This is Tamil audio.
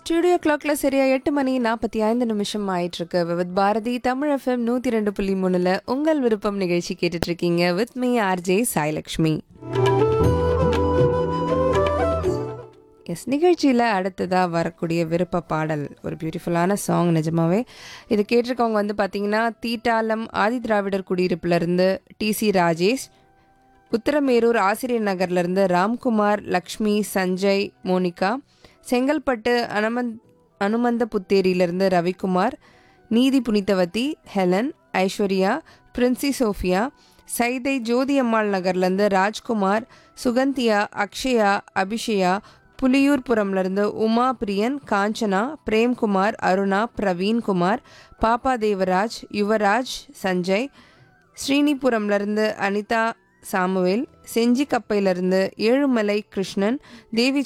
ஸ்டுடியோ கிளாக்ல சரியா எட்டு மணி நாற்பத்தி ஐந்து நிமிஷம் ஆயிட்டு இருக்கு வித் பாரதி தமிழ் எஃப்எம் நூத்தி ரெண்டு புள்ளி மூணுல உங்கள் விருப்பம் நிகழ்ச்சி கேட்டுட்டு இருக்கீங்க வித் மீ ஆர்ஜே சாய்லக்ஷ்மி எஸ் நிகழ்ச்சியில் அடுத்ததாக வரக்கூடிய விருப்ப பாடல் ஒரு பியூட்டிஃபுல்லான சாங் நிஜமாவே இது கேட்டிருக்கவங்க வந்து பார்த்தீங்கன்னா தீட்டாலம் ஆதி திராவிடர் குடியிருப்புலேருந்து டிசி ராஜேஷ் உத்தரமேரூர் ஆசிரியர் நகர்லேருந்து ராம்குமார் லக்ஷ்மி சஞ்சய் மோனிகா செங்கல்பட்டு அனுமந்த் அனுமந்த புத்தேரியிலிருந்து ரவிக்குமார் நீதி புனிதவதி ஹெலன் ஐஸ்வர்யா பிரின்சி சோஃபியா சைதை ஜோதி அம்மாள் நகர்லேருந்து ராஜ்குமார் சுகந்தியா அக்ஷயா அபிஷயா புலியூர்புரம்லேருந்து உமா பிரியன் காஞ்சனா பிரேம்குமார் அருணா பிரவீன்குமார் பாப்பா தேவராஜ் யுவராஜ் சஞ்சய் ஸ்ரீனிபுரம்லேருந்து அனிதா சாமுவேல் செஞ்சி கப்பையிலிருந்து ஏழுமலை கிருஷ்ணன் தேவி